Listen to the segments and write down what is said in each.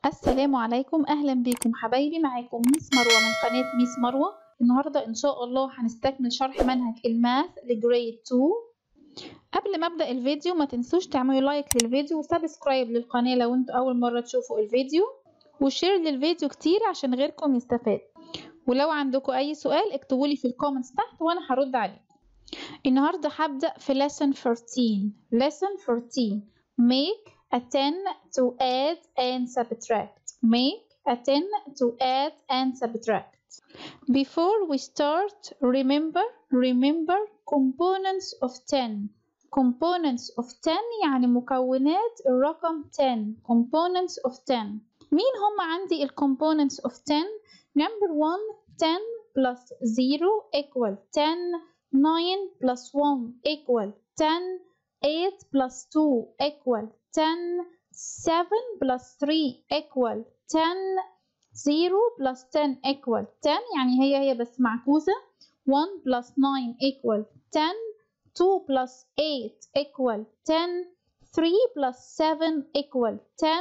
السلام عليكم اهلا بكم حبايبي معاكم ميس مروه من قناه ميس مروه النهارده ان شاء الله هنستكمل شرح منهج الماث لجريد 2 قبل ما ابدا الفيديو ما تنسوش تعملوا لايك للفيديو وسبسكرايب للقناه لو انتوا اول مره تشوفوا الفيديو وشير للفيديو كتير عشان غيركم يستفاد ولو عندكم اي سؤال اكتبولي في الكومنتس تحت وانا هرد عليه النهارده هبدا في lesson 14 lesson 14 make a 10 to add and subtract. Make a 10 to add and subtract. Before we start, remember, remember components of 10. Components of 10 يعني مكونات الرقم 10. Components of 10. مين هم عندي ال components of 10? Number 1, 10 plus 0 equal 10. 9 plus 1 equal 10. 8 plus 2 equal 10 7 plus 3 equal 10 0 plus 10 equal 10 يعني هي هي بس معكوسة 1 plus 9 equal 10 2 plus 8 equal 10 3 plus 7 equal 10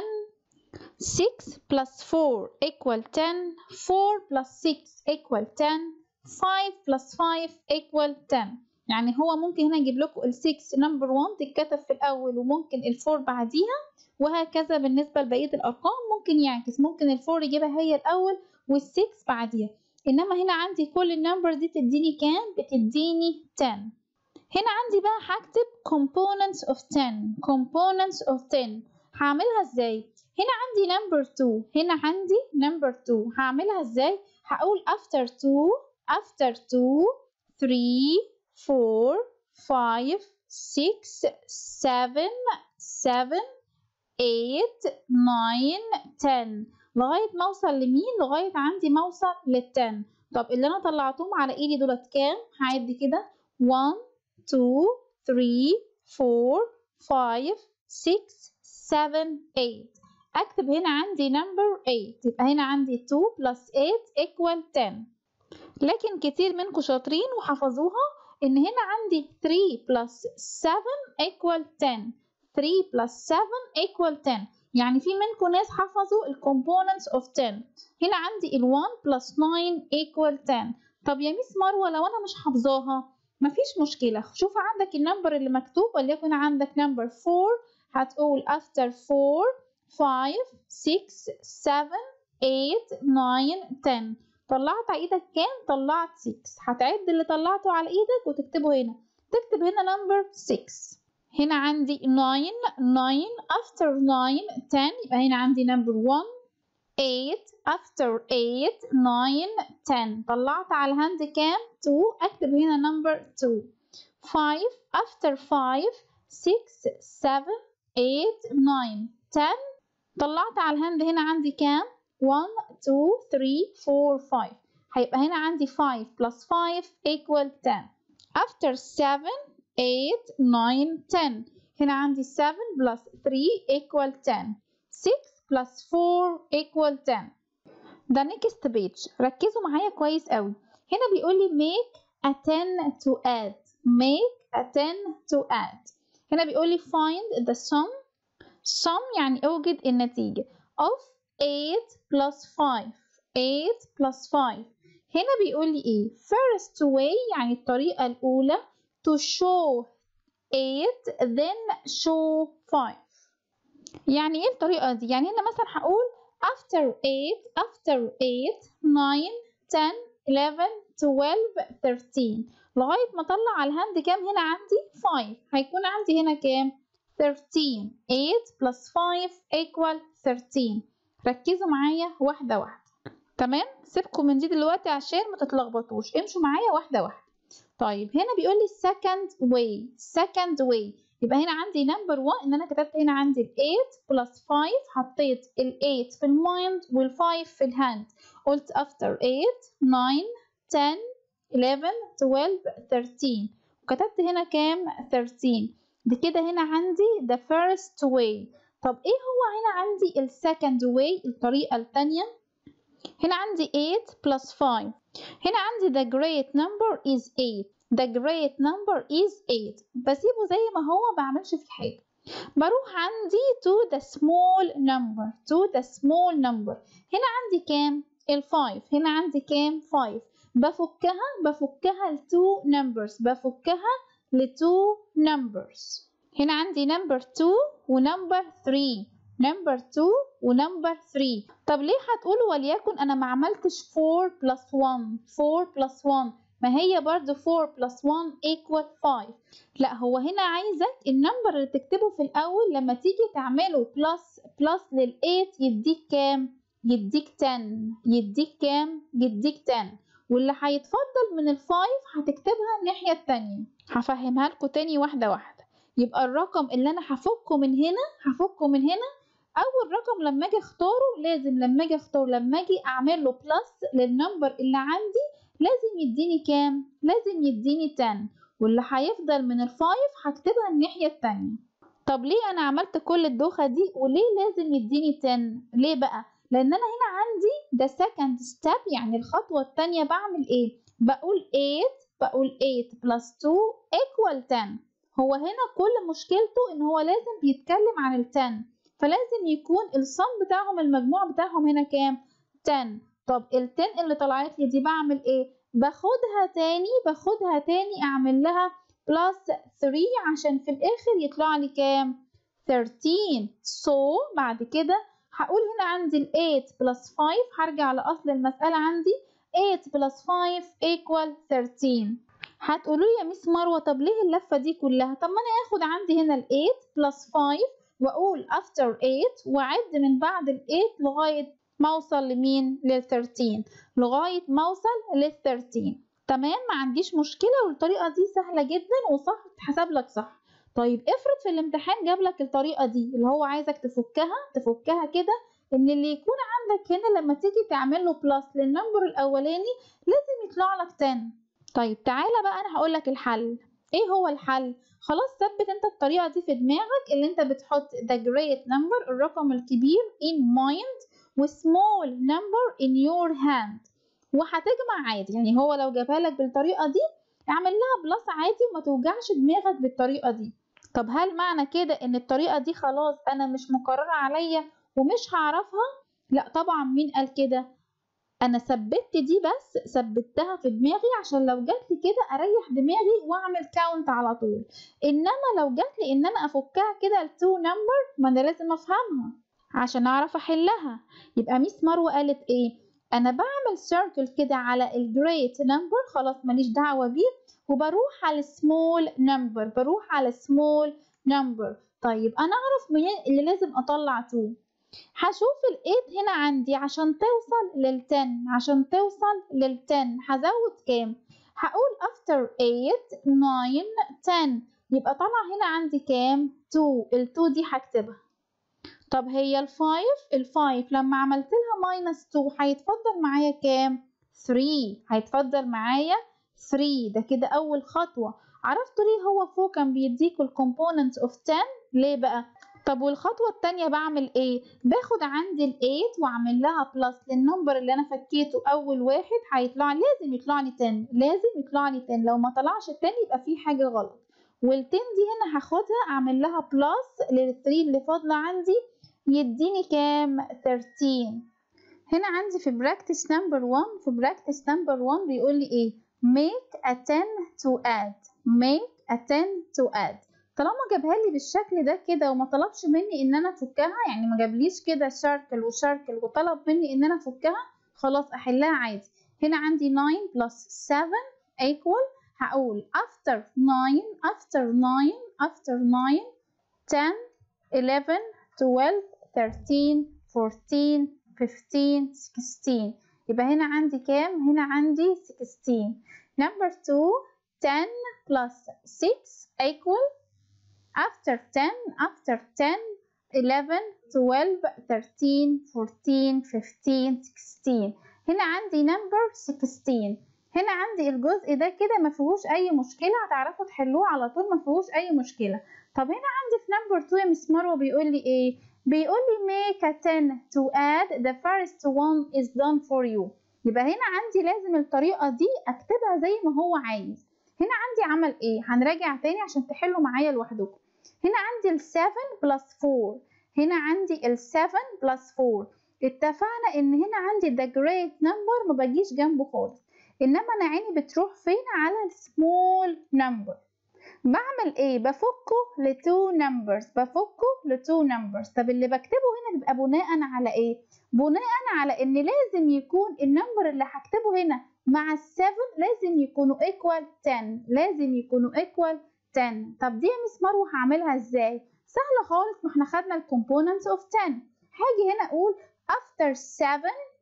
6 plus 4 equal 10 4 plus 6 equal 10 5 plus 5 equal 10 يعني هو ممكن هنا يجيب لكم ال 6 نمبر 1 تتكتب في الاول وممكن ال 4 بعديها وهكذا بالنسبه لبقيه الارقام ممكن يعكس ممكن ال 4 يجيبها هي الاول وال 6 بعديها انما هنا عندي كل النمبر دي تديني كام بتديني 10 هنا عندي بقى هكتب components of 10 components of 10 هعملها ازاي هنا عندي number 2 هنا عندي number 2 هعملها ازاي هقول after 2 after 2 3 four, five, six, seven, seven, eight, nine, ten لغاية ما أوصل لمين؟ لغاية عندي ما أوصل للتن طب اللي أنا طلعتهم على إيدي دولت كام؟ هعد كده one, two, three, four, five, six, seven, eight أكتب هنا عندي number eight يبقى هنا عندي two plus eight equal ten لكن كتير منكم شاطرين وحفظوها إن هنا عندي 3 plus 7 equal 10 3 plus 7 equal 10 يعني في منكم ناس حفظوا ال components of 10 هنا عندي ال 1 plus 9 equal 10 طب يا ميس مروة لو أنا مش حافظاها مفيش مشكلة شوف عندك النمبر اللي مكتوب وليكن عندك نمبر 4 هتقول after 4 5 6 7 8 9 10 طلعت على ايدك كام طلعت 6 هتعد اللي طلعته على ايدك وتكتبه هنا تكتب هنا نمبر 6 هنا عندي 9 9 after 9 10 يبقى هنا عندي نمبر 1 8 after 8 9 10 طلعت على الهاند كام 2 اكتب هنا نمبر 2 5 after 5 6 7 8 9 10 طلعت على الهاند هنا عندي كام 1 2 3 4 5 هيبقى هنا عندي 5 plus 5 equal 10 after 7 8 9 10 هنا عندي 7 plus 3 equal 10 6 plus 4 equal 10 ده next page ركزوا معايا كويس قوي هنا بيقول لي make a 10 to add make a 10 to add هنا بيقول لي find the sum sum يعني اوجد النتيجة of 8 plus 5 8 plus 5 هنا بيقول لي ايه first way يعني الطريقة الأولى to show 8 then show 5 يعني ايه الطريقة دي يعني هنا مثلا هقول after 8 after 8 9 10 11 12 13 لغاية ما اطلع على الهاند كام هنا عندي 5 هيكون عندي هنا كام 13 8 plus 5 equal 13 ركزوا معايا واحدة واحدة تمام سيبكم من دي دلوقتي عشان ما تتلخبطوش امشوا معايا واحدة واحدة طيب هنا بيقول لي second way second way يبقى هنا عندي number 1 ان انا كتبت هنا عندي ال 8 plus 5 حطيت ال 8 في المايند وال 5 في الهاند قلت after 8 9 10 11 12 13 وكتبت هنا كام 13 دي كده هنا عندي the first way طب ايه هو هنا عندي ال second way الطريقة التانية هنا عندي 8 plus 5 هنا عندي the great number is 8 the great number is 8 بسيبه زي ما هو بعملش فيه حاجة بروح عندي to the small number to the small number هنا عندي كام الفايف هنا عندي كام 5 بفكها بفكها ل 2 numbers بفكها ل 2 numbers هنا عندي number 2 ونمبر 3 number 2 ونمبر 3 طب ليه هتقولوا وليكن انا ما عملتش 4 plus 1 4 plus 1 ما هي برضو 4 plus 1 equal 5 لا هو هنا عايزك النمبر اللي تكتبه في الأول لما تيجي تعمله plus plus لل 8 يديك كام؟ يديك 10 يديك كام؟ يديك 10 واللي هيتفضل من ال 5 هتكتبها الناحية التانية هفهمها لكم تاني واحدة واحدة يبقى الرقم اللي أنا هفكه من هنا هفكه من هنا أول رقم لما أجي أختاره لازم لما أجي أختاره لما أجي أعمل له plus للنمبر اللي عندي لازم يديني كام؟ لازم يديني 10 واللي هيفضل من الفايف هكتبها الناحية التانية طب ليه أنا عملت كل الدوخة دي وليه لازم يديني 10؟ ليه بقى؟ لأن أنا هنا عندي ده second step يعني الخطوة التانية بعمل إيه؟ بقول 8 بقول 8 plus 2 equal 10 هو هنا كل مشكلته إن هو لازم بيتكلم عن ال 10 فلازم يكون الصم بتاعهم المجموع بتاعهم هنا كام؟ 10 طب ال 10 اللي طلعت لي دي بعمل ايه باخدها تاني باخدها تاني اعمل لها بلس 3 عشان في الاخر يطلع لي كام 13 سو so, بعد كده هقول هنا عندي ال 8 بلس 5 هرجع لاصل المساله عندي 8 بلس 5 equal 13 هتقولوا لي يا ميس مروه طب ليه اللفه دي كلها طب ما انا اخد عندي هنا ال 8 بلس 5 واقول after 8 واعد من بعد ال 8 لغايه ما اوصل لمين لل 13 لغايه ما اوصل لل 13 تمام ما عنديش مشكله والطريقه دي سهله جدا وصح تحسب لك صح طيب افرض في الامتحان جاب لك الطريقه دي اللي هو عايزك تفكها تفكها كده ان اللي يكون عندك هنا لما تيجي تعمل له بلس للنمبر الاولاني لازم يطلع لك 10 طيب تعالى بقى انا هقول لك الحل ايه هو الحل خلاص ثبت انت الطريقه دي في دماغك اللي انت بتحط the great number الرقم الكبير in mind و small number in your hand وهتجمع عادي يعني هو لو جابها لك بالطريقة دي اعمل لها بلس عادي وما توجعش دماغك بالطريقة دي طب هل معنى كده ان الطريقة دي خلاص انا مش مقررة عليا ومش هعرفها لا طبعا مين قال كده انا ثبت دي بس ثبتها في دماغي عشان لو جات لي كده اريح دماغي واعمل كاونت على طول انما لو جات لي ان انا افكها كده لتو نمبر ما انا لازم افهمها عشان اعرف احلها يبقى ميس مروه قالت ايه انا بعمل سيركل كده على الجريت نمبر خلاص ماليش دعوه بيه وبروح على السمول نمبر بروح على السمول نمبر طيب انا اعرف منين اللي لازم اطلع 2 هشوف ال8 هنا عندي عشان توصل لل10 عشان توصل لل10 هزود كام هقول after 8 9 10 يبقى طلع هنا عندي كام 2 ال2 دي هكتبها طب هي الفايف الفايف لما عملت لها ماينس 2 هيتفضل معايا كام 3 هيتفضل معايا 3 ده كده اول خطوه عرفتوا ليه هو فوق كان بيديكوا الكومبوننت اوف 10 ليه بقى طب والخطوه الثانيه بعمل ايه باخد عندي ال8 واعمل لها بلس للنمبر اللي انا فكيته اول واحد هيطلع لازم يطلع لي 10 لازم يطلع لي 10 لو ما طلعش 10 يبقى في حاجه غلط وال10 دي هنا هاخدها اعمل لها بلس لل3 اللي فاضله عندي يديني كام 13 هنا عندي في براكتس نمبر 1 في براكتس نمبر 1 بيقول لي ايه make a 10 to add make a 10 to add طالما جابها لي بالشكل ده كده وما طلبش مني ان انا افكها يعني ما جابليش كده شركل وشركل وطلب مني ان انا افكها خلاص احلها عادي هنا عندي 9 plus 7 equal هقول after 9 after 9 after 9 10 11 12 13 14 15 16 يبقى هنا عندي كام هنا عندي 16 number 2 10 plus 6 equal after 10 after 10 11 12 13 14 15 16 هنا عندي number 16 هنا عندي الجزء ده كده ما فيهوش اي مشكله هتعرفوا تحلوه على طول ما فيهوش اي مشكله طب هنا عندي في نمبر 2 يا مس مروه بيقول لي ايه بيقول لي make a 10 to add the first one is done for you يبقى هنا عندي لازم الطريقه دي اكتبها زي ما هو عايز هنا عندي عمل ايه هنراجع تاني عشان تحلوا معايا لوحدكم هنا عندي ال 7 بلس 4 هنا عندي ال 7 بلس 4 اتفقنا ان هنا عندي the great number ما بجيش جنبه خالص انما انا عيني بتروح فين على السمول نمبر بعمل ايه بفكه لتو نمبرز بفكه لتو نمبرز طب اللي بكتبه هنا بيبقى بناء على ايه بناء على ان لازم يكون النمبر اللي هكتبه هنا مع السفن لازم يكونوا equal 10 لازم يكونوا equal 10 طب دي يا مس مروه هعملها ازاي سهله خالص ما احنا خدنا الكومبوننتس اوف 10 هاجي هنا اقول after 7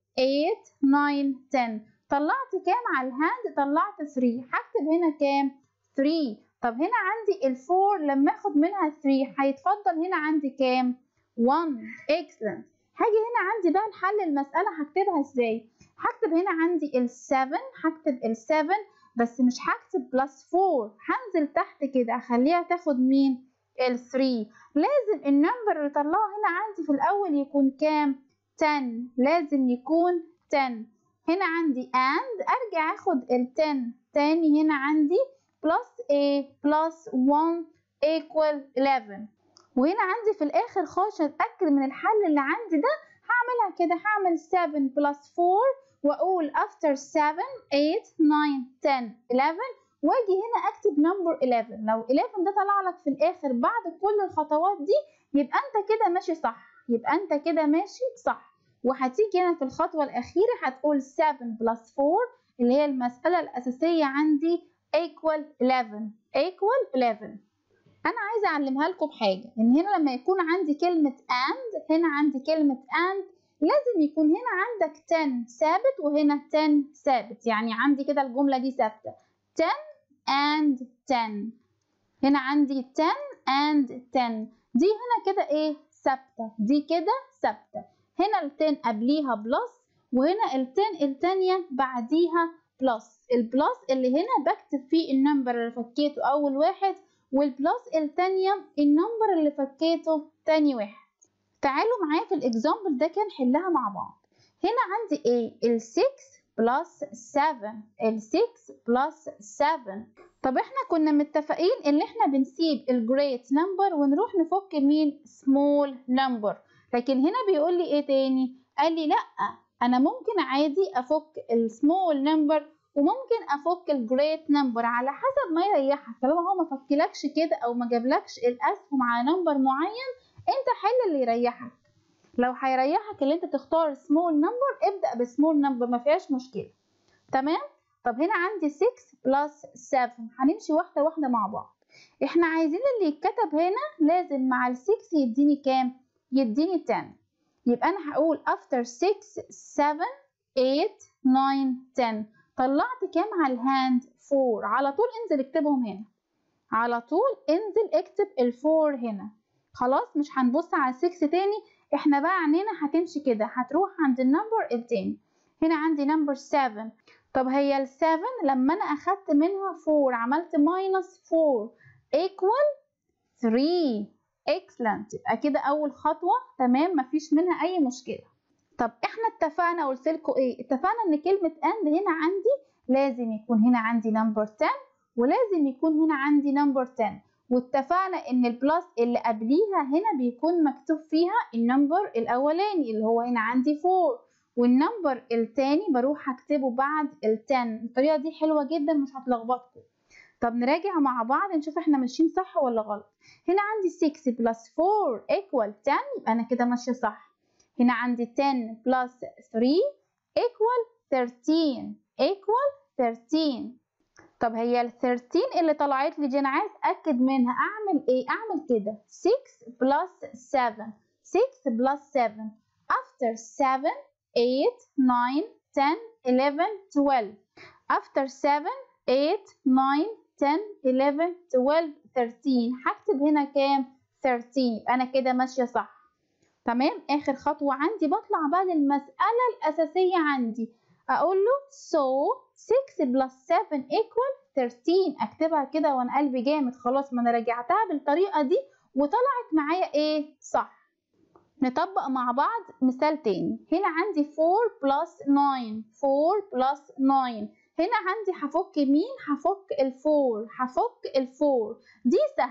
8 9 10 طلعت كام على الهاند طلعت 3 هكتب هنا كام 3 طب هنا عندي الفور لما اخد منها 3 هيتفضل هنا عندي كام 1 excellent هاجي هنا عندي بقى الحل المسألة هكتبها ازاي هكتب هنا عندي ال 7 هكتب ال 7 بس مش هكتب بلس 4 هنزل تحت كده اخليها تاخد مين ال 3 لازم النمبر اللي طلعه هنا عندي في الاول يكون كام 10 لازم يكون 10 هنا عندي and ارجع اخد ال 10 تاني هنا عندي plus a plus 1 equal 11 وهنا عندي في الاخر خالص اتاكد من الحل اللي عندي ده هعملها كده هعمل 7 plus 4 واقول after 7 8 9 10 11 واجي هنا اكتب نمبر 11 لو 11 ده طلع لك في الاخر بعد كل الخطوات دي يبقى انت كده ماشي صح يبقى انت كده ماشي صح وهتيجي هنا في الخطوة الأخيرة هتقول 7 plus 4 اللي هي المسألة الأساسية عندي equal 11 equal 11 أنا عايزة أعلمها لكم حاجة إن هنا لما يكون عندي كلمة and هنا عندي كلمة and لازم يكون هنا عندك 10 ثابت وهنا 10 ثابت يعني عندي كده الجملة دي ثابتة 10 and 10 هنا عندي 10 and 10 دي هنا كده ايه ثابتة دي كده ثابتة هنا ال 10 قبليها بلس وهنا ال 10 التانية بعديها بلس البلس اللي هنا بكتب فيه النمبر اللي فكيته أول واحد والبلس التانية النمبر اللي فكيته تاني واحد تعالوا معايا في الإكزامبل ده كان حلها مع بعض هنا عندي ايه ال 6 بلس 7 ال 6 بلس 7 طب احنا كنا متفقين ان احنا بنسيب الجريت نمبر ونروح نفك مين سمول نمبر لكن هنا بيقول لي ايه تاني قال لي لا انا ممكن عادي افك السمول نمبر وممكن افك الجريت نمبر على حسب ما يريحك طالما هو ما فكلكش كده او ما جابلكش الاسهم على نمبر معين انت حل اللي يريحك لو هيريحك اللي انت تختار سمول نمبر ابدا بسمول نمبر ما فيهاش مشكله تمام طب هنا عندي 6 بلس 7 هنمشي واحده واحده مع بعض احنا عايزين اللي يتكتب هنا لازم مع ال 6 يديني كام يديني 10 يبقى انا هقول after 6 7 8 9 10 طلعت كام على الهاند 4 على طول انزل اكتبهم هنا على طول انزل اكتب الفور هنا خلاص مش هنبص على 6 تاني احنا بقى عنينا هتمشي كده هتروح عند النمبر التاني هنا عندي نمبر 7 طب هي ال 7 لما انا اخدت منها 4 عملت ماينس 4 equal 3 excellent يبقى كده اول خطوه تمام مفيش منها اي مشكله طب احنا اتفقنا قلت لكم ايه اتفقنا ان كلمه and هنا عندي لازم يكون هنا عندي نمبر 10 ولازم يكون هنا عندي نمبر 10 واتفقنا ان البلس اللي قبليها هنا بيكون مكتوب فيها النمبر الاولاني اللي هو هنا عندي 4 والنمبر التاني بروح اكتبه بعد ال 10 الطريقه دي حلوه جدا مش هتلخبطكم طب نراجع مع بعض نشوف احنا ماشيين صح ولا غلط هنا عندي 6 بلس 4 equal 10 يبقى انا كده ماشيه صح هنا عندي 10 بلس 3 equal 13 equal 13 طب هي ال 13 اللي طلعت لي دي انا عايز اتاكد منها اعمل ايه اعمل كده 6 بلس 7 6 بلس 7 after 7 8 9 10 11 12 after 7 8 9 10 11 12 13 هكتب هنا كام 13 يبقى انا كده ماشيه صح تمام اخر خطوه عندي بطلع بقى للمساله الاساسيه عندي اقول له so 6 بلس 7 equal 13 اكتبها كده وانا قلبي جامد خلاص ما انا راجعتها بالطريقه دي وطلعت معايا ايه صح نطبق مع بعض مثال تاني هنا عندي 4 بلس 9 4 بلس 9 هنا عندي هفك مين هفك الفور هفك الفور دي سهلة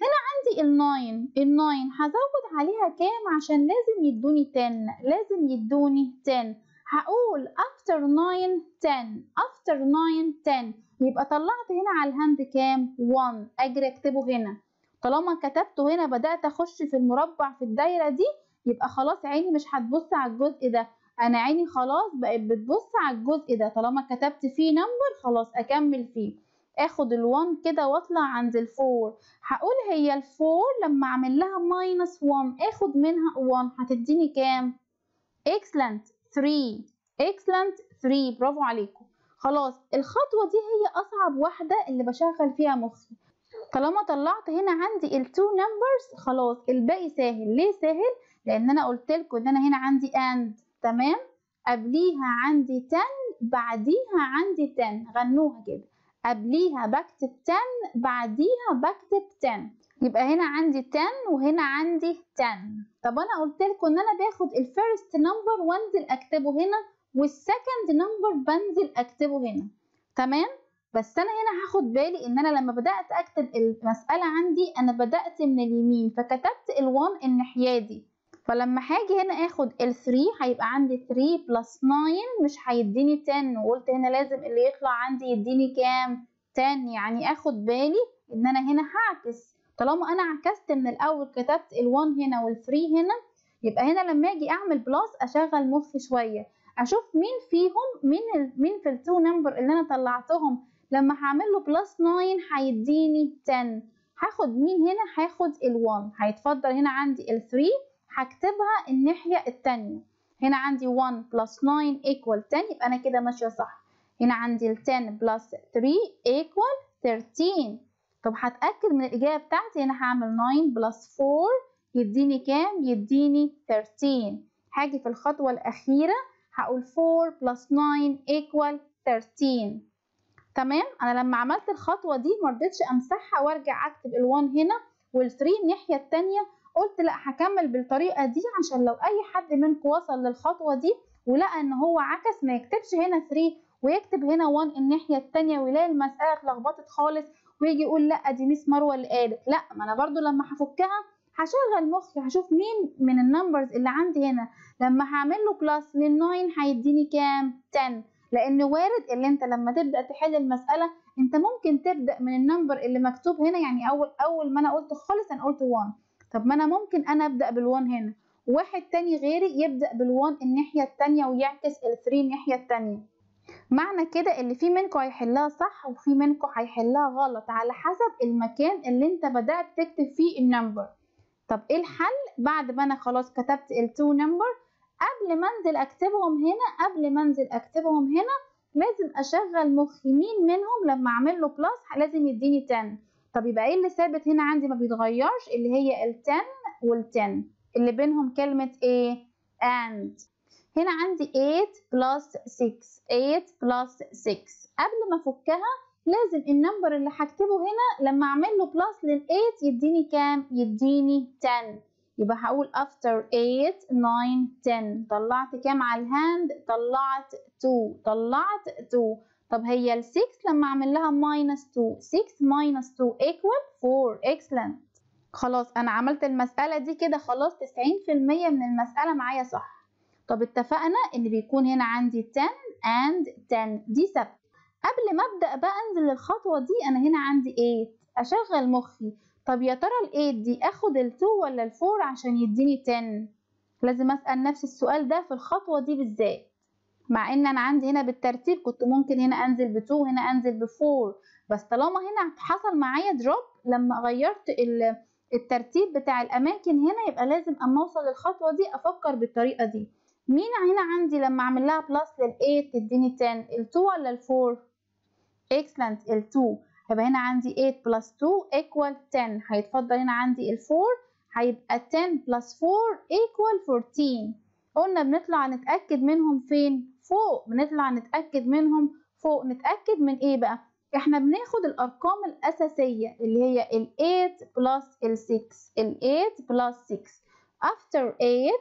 هنا عندي الناين الناين هزود عليها كام عشان لازم يدوني 10 لازم يدوني 10 هقول after 9 10 after 9 10 يبقى طلعت هنا على الهاند كام 1 اجري اكتبه هنا طالما كتبته هنا بدأت اخش في المربع في الدايرة دي يبقى خلاص عيني مش هتبص على الجزء ده انا عيني خلاص بقت بتبص على الجزء ده طالما كتبت فيه نمبر خلاص اكمل فيه اخد ال1 كده واطلع عند ال4 هقول هي ال4 لما اعمل لها ماينس 1 اخد منها 1 هتديني كام excellent 3 excellent 3 برافو عليكم خلاص الخطوة دي هي أصعب واحدة اللي بشغل فيها مخي طالما طلعت هنا عندي التو نمبرز خلاص الباقي سهل ليه سهل لأن أنا قلت لكم إن أنا هنا عندي and تمام قبليها عندي 10 بعديها عندي 10 غنوها كده قبليها بكتب 10 بعديها بكتب 10 يبقى هنا عندي 10 وهنا عندي 10 طب انا قلت لكم ان انا باخد الفيرست نمبر وانزل اكتبه هنا والسكند نمبر بنزل اكتبه هنا تمام بس انا هنا هاخد بالي ان انا لما بدات اكتب المساله عندي انا بدات من اليمين فكتبت ال1 الناحيه دي فلما هاجي هنا اخد ال3 هيبقى عندي 3 بلس 9 مش هيديني 10 وقلت هنا لازم اللي يطلع عندي يديني كام 10 يعني اخد بالي ان انا هنا هعكس طالما انا عكست من الاول كتبت ال1 هنا وال3 هنا يبقى هنا لما اجي اعمل بلس اشغل مخي شويه اشوف مين فيهم مين ال... مين في التو نمبر اللي انا طلعتهم لما هعمل له بلس 9 هيديني 10 هاخد مين هنا هاخد ال1 هيتفضل هنا عندي ال3 هكتبها الناحيه الثانيه هنا عندي 1 بلس 9 equal 10 يبقى انا كده ماشيه صح هنا عندي ال 10 بلس 3 equal 13 طب هتأكد من الإجابة بتاعتي هنا هعمل 9 بلس 4 يديني كام؟ يديني 13 هاجي في الخطوة الأخيرة هقول 4 بلس 9 equal 13 تمام؟ أنا لما عملت الخطوة دي مرضتش أمسحها وأرجع أكتب ال1 هنا وال3 الناحية التانية قلت لأ هكمل بالطريقة دي عشان لو أي حد منكم وصل للخطوة دي ولقى إن هو عكس ما يكتبش هنا 3 ويكتب هنا 1 الناحية التانية ويلاقي المسألة اتلخبطت خالص ويجي يقول لا دي ميس مروه اللي قالت لا ما انا برضو لما هفكها هشغل مخي هشوف مين من النمبرز اللي عندي هنا لما هعمل له بلس لل9 هيديني كام 10 لان وارد اللي انت لما تبدا تحل المساله انت ممكن تبدا من النمبر اللي مكتوب هنا يعني اول اول ما انا قلت خالص انا قلت 1 طب ما انا ممكن انا ابدا بال1 هنا واحد تاني غيري يبدا بال1 الناحيه التانيه ويعكس ال3 الناحيه التانيه معنى كده اللي في منكم هيحلها صح وفي منكم هيحلها غلط على حسب المكان اللي انت بدأت تكتب فيه النمبر طب ايه الحل بعد ما انا خلاص كتبت التو نمبر قبل ما انزل اكتبهم هنا قبل ما انزل اكتبهم هنا لازم اشغل مخي مين منهم لما اعمل له بلس لازم يديني 10 طب يبقى ايه اللي ثابت هنا عندي ما بيتغيرش اللي هي ال 10 وال 10 اللي بينهم كلمة ايه and هنا عندي 8 بلس 6 8 بلس 6 قبل ما افكها لازم النمبر اللي هكتبه هنا لما اعمل له بلس لل8 يديني كام يديني 10 يبقى هقول after 8 9 10 طلعت كام على الهاند طلعت 2 طلعت 2 طب هي ال 6 لما اعمل لها minus 2 6 minus 2 equal 4 excellent خلاص انا عملت المسألة دي كده خلاص 90% من المسألة معايا صح طب اتفقنا ان بيكون هنا عندي 10 and 10 دي ثابته قبل ما ابدا بقى انزل الخطوه دي انا هنا عندي 8 اشغل مخي طب يا ترى ال 8 دي اخد ال 2 ولا ال 4 عشان يديني 10 لازم اسال نفسي السؤال ده في الخطوه دي بالذات مع ان انا عندي هنا بالترتيب كنت ممكن هنا انزل ب 2 هنا انزل ب 4 بس طالما هنا حصل معايا دروب لما غيرت الترتيب بتاع الاماكن هنا يبقى لازم اما اوصل للخطوه دي افكر بالطريقه دي مين هنا عندي لما اعمل لها بلس لل8 تديني 10 ال2 ولا ال4 excellent ال2 هيبقى هنا عندي 8 بلس 2 equal 10 هيتفضل هنا عندي ال4 هيبقى 10 بلس 4 equal 14 قلنا بنطلع نتأكد منهم فين فوق بنطلع نتأكد منهم فوق نتأكد من ايه بقى احنا بناخد الارقام الاساسية اللي هي ال 8 بلس ال 6 ال 8 بلس 6 after 8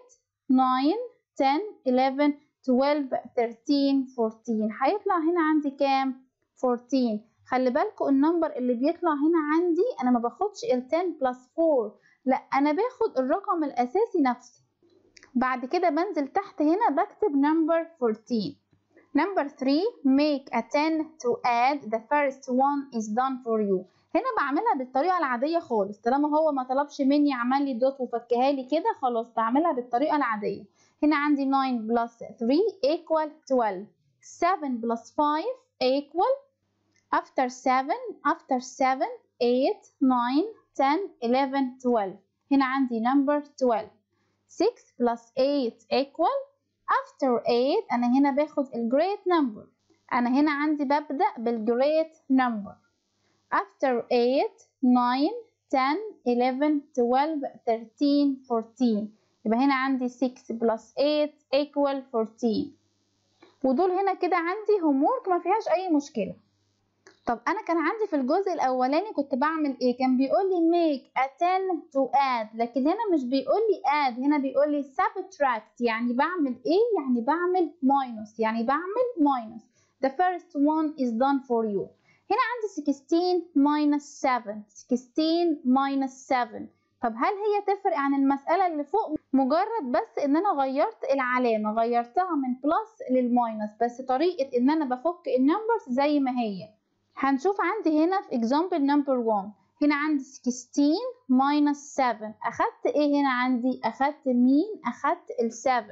9 10 11 12 13 14 هيطلع هنا عندي كام 14 خلي بالكم النمبر اللي بيطلع هنا عندي انا ما باخدش ال 10 بلس 4 لا انا باخد الرقم الاساسي نفسه بعد كده بنزل تحت هنا بكتب نمبر 14 Number 3 make a 10 to add the first one is done for you هنا بعملها بالطريقة العادية خالص طالما هو ما طلبش مني عمل لي دوت وفكها لي كده خلاص بعملها بالطريقة العادية هنا عندي 9 plus 3 equal 12 7 plus 5 equal after 7 after 7 8 9 10 11 12 هنا عندي number 12 6 plus 8 equal after 8 أنا هنا باخد الجريت number أنا هنا عندي ببدأ بالجريت number after 8 9 10 11 12 13 14 يبقى هنا عندي 6 plus 8 equal 14 ودول هنا كده عندي homework ما فيهاش أي مشكلة طب أنا كان عندي في الجزء الأولاني كنت بعمل إيه؟ كان بيقول لي make a 10 to add لكن هنا مش بيقول لي add هنا بيقول لي subtract يعني بعمل إيه؟ يعني بعمل minus يعني بعمل minus the first one is done for you هنا عندي 16 minus 7 16 minus 7 طب هل هي تفرق عن المسألة اللي فوق مجرد بس ان انا غيرت العلامة غيرتها من بلس للماينس بس طريقة ان انا بفك النمبرز زي ما هي هنشوف عندي هنا في example number 1 هنا عندي 16 minus 7 أخدت إيه هنا عندي؟ أخدت مين؟ أخدت ال 7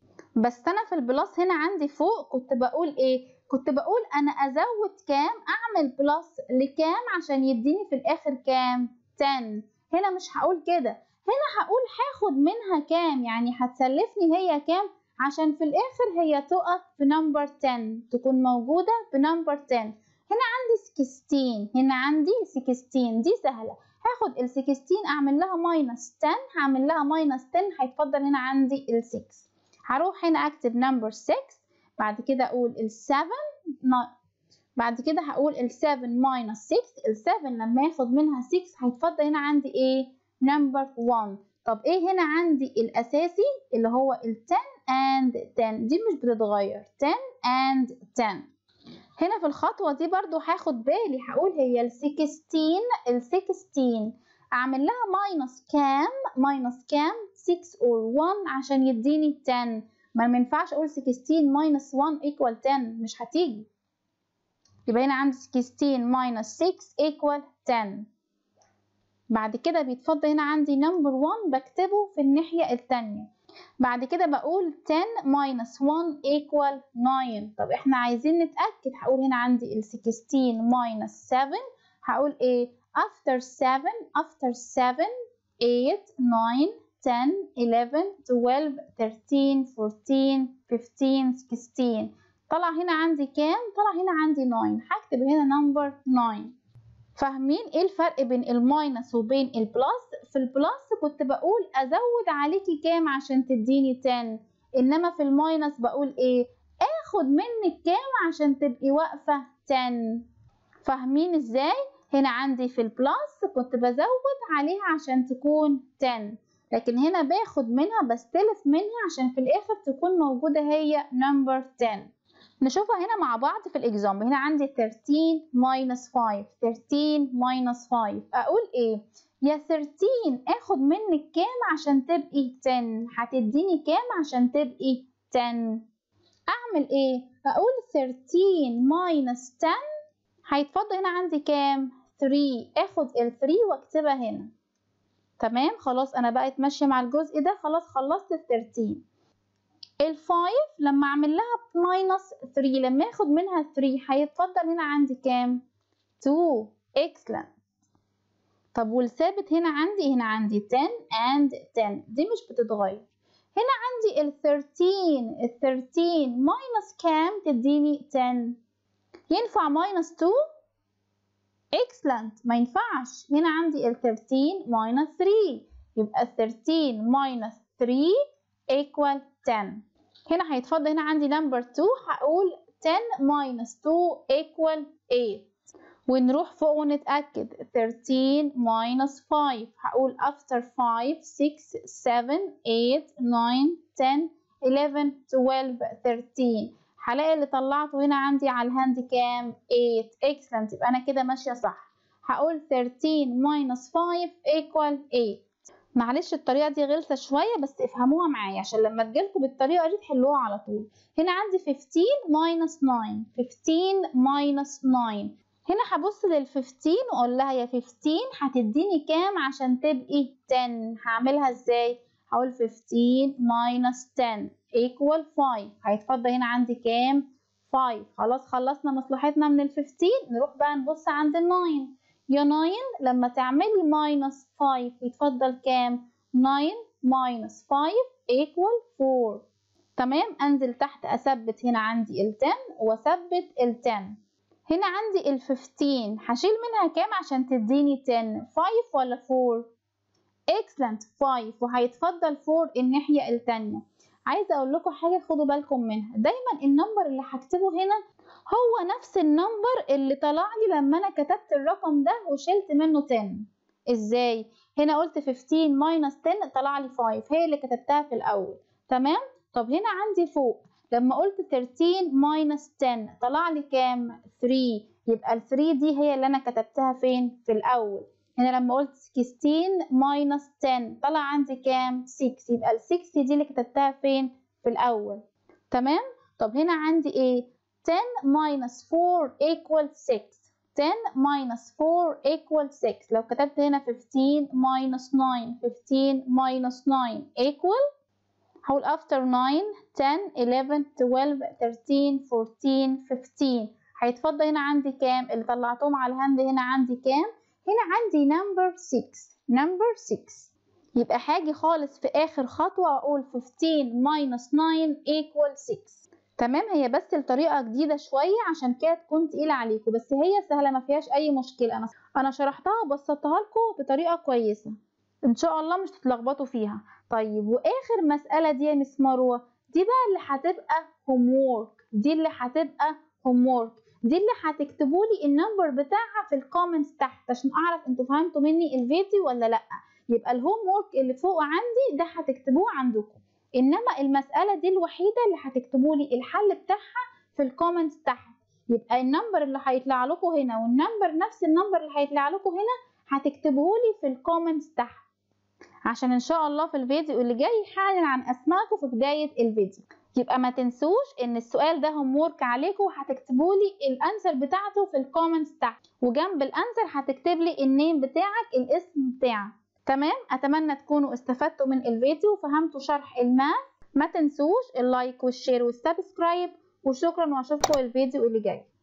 بس أنا في البلس هنا عندي فوق كنت بقول إيه؟ كنت بقول أنا أزود كام؟ أعمل بلس لكام عشان يديني في الآخر كام؟ 10 هنا مش هقول كده هنا هقول هاخد منها كام يعني هتسلفني هي كام عشان في الآخر هي تقف في نمبر 10 تكون موجودة في نمبر 10 هنا عندي 16 هنا عندي 16 دي سهلة هاخد ال 16 اعمل لها ماينس 10 هعمل لها ماينس 10 هيتفضل هنا عندي ال 6 هروح هنا اكتب نمبر 6 بعد كده اقول ال 7 بعد كده هقول ال 7 ماينس 6 ال 7 لما ياخد منها 6 هيتفضل هنا عندي ايه نمبر 1 طب ايه هنا عندي الاساسي اللي هو ال 10 and 10 دي مش بتتغير 10 and 10 هنا في الخطوة دي برضو هاخد بالي هقول هي ال 16 ال 16 أعمل لها ماينس كام ماينس كام 6 or 1 عشان يديني 10 ما ينفعش أقول 16 ماينس 1 equal 10 مش هتيجي يبقى هنا عندي 16 ماينس 6 equal 10 بعد كده بيتفضل هنا عندي نمبر 1 بكتبه في الناحية التانية بعد كده بقول 10 minus 1 equal 9 طب احنا عايزين نتأكد هقول هنا عندي ال 16 minus 7 هقول ايه after 7 after 7 8 9 10 11 12 13 14 15 16 طلع هنا عندي كام طلع هنا عندي 9 هكتب هنا نمبر 9 فاهمين ايه الفرق بين الماينس وبين البلس في البلس كنت بقول ازود عليكي كام عشان تديني 10 انما في الماينس بقول ايه اخد منك كام عشان تبقي واقفه 10 فاهمين ازاي هنا عندي في البلس كنت بزود عليها عشان تكون 10 لكن هنا باخد منها بستلف منها عشان في الاخر تكون موجوده هي نمبر 10 نشوفها هنا مع بعض في الاكزامبل هنا عندي 13 minus 5 13 minus 5 اقول ايه يا 13 اخد منك كام عشان تبقي 10 هتديني كام عشان تبقي 10 اعمل ايه اقول 13 minus 10 هيتفضل هنا عندي كام 3 اخد ال 3 واكتبها هنا تمام خلاص انا بقيت ماشيه مع الجزء ده خلاص خلصت ال 13 الفايف لما اعمل لها ماينس 3 لما اخد منها 3 هيتفضل هنا عندي كام 2 excellent طب والثابت هنا عندي هنا عندي 10 and 10 دي مش بتتغير هنا عندي ال 13 ال 13 ماينس كام تديني 10 ينفع ماينس 2 excellent ما ينفعش هنا عندي ال 13 ماينس 3 يبقى 13 ماينس 3 equal 10 هنا هيتفضل هنا عندي نمبر 2 هقول 10 minus 2 equal 8 ونروح فوق ونتأكد 13 minus 5 هقول after 5 6 7 8 9 10 11 12 13 هلاقي اللي طلعته هنا عندي على الهاند كام 8 excellent يبقى انا كده ماشيه صح هقول 13 minus 5 equal 8 معلش الطريقه دي غلسه شويه بس افهموها معايا عشان لما تجيلكوا بالطريقه دي تحلوها على طول هنا عندي 15 minus 9 15 minus 9 هنا هبص لل 15 واقول لها يا 15 هتديني كام عشان تبقي 10 هعملها ازاي هقول 15 minus 10 equal 5 هيتفضل هنا عندي كام 5 خلاص خلصنا مصلحتنا من ال 15 نروح بقى نبص عند ال 9 يا 9 لما تعملي minus 5 يتفضل كام 9 minus 5 equal 4 تمام انزل تحت اثبت هنا عندي ال 10 واثبت ال 10 هنا عندي ال 15 هشيل منها كام عشان تديني 10 5 ولا 4 excellent 5 وهيتفضل 4 الناحية التانية عايزة اقول لكم حاجة خدوا بالكم منها دايما النمبر اللي هكتبه هنا هو نفس النمبر اللي طلع لي لما انا كتبت الرقم ده وشلت منه 10 ازاي هنا قلت 15 minus 10 طلع لي 5 هي اللي كتبتها في الاول تمام طب هنا عندي فوق لما قلت 13 minus 10 طلع لي كام 3 يبقى ال 3 دي هي اللي انا كتبتها فين في الاول هنا لما قلت 16 minus 10 طلع عندي كام 6 يبقى ال 6 دي اللي كتبتها فين في الاول تمام طب هنا عندي ايه 10 minus 4 equal 6 10 minus 4 equal 6 لو كتبت هنا 15 minus 9 15 minus 9 equal هقول after 9 10 11 12 13 14 15 هيتفضل هنا عندي كام اللي طلعتهم على الهاند هنا عندي كام هنا عندي number 6 number 6 يبقى هاجي خالص في اخر خطوه اقول 15 minus 9 equal 6 تمام هي بس الطريقه جديده شويه عشان كده تكون تقيله عليكم بس هي سهله ما فيهاش اي مشكله انا انا شرحتها وبسطتها لكم بطريقه كويسه ان شاء الله مش تتلخبطوا فيها طيب واخر مساله دي يا مس مروه دي بقى اللي هتبقى هوم وورك دي اللي هتبقى هوم وورك دي اللي هتكتبوا لي النمبر بتاعها في الكومنتس تحت عشان اعرف انتوا فهمتوا مني الفيديو ولا لا يبقى الهوم وورك اللي فوق عندي ده هتكتبوه عندكم انما المساله دي الوحيده اللي هتكتبوا لي الحل بتاعها في الكومنتس تحت يبقى النمبر اللي هيطلع لكم هنا والنمبر نفس النمبر اللي هيطلع لكم هنا هتكتبوه لي في الكومنتس تحت عشان ان شاء الله في الفيديو اللي جاي هعلن عن اسمائكم في بدايه الفيديو يبقى ما تنسوش ان السؤال ده هوم وورك عليكم وهتكتبوا لي الانسر بتاعته في الكومنتس تحت وجنب الانسر هتكتب لي النيم بتاعك الاسم بتاعك تمام اتمنى تكونوا استفدتوا من الفيديو وفهمتوا شرح الماث ما تنسوش اللايك والشير والسبسكرايب وشكرا واشوفكم الفيديو اللي جاي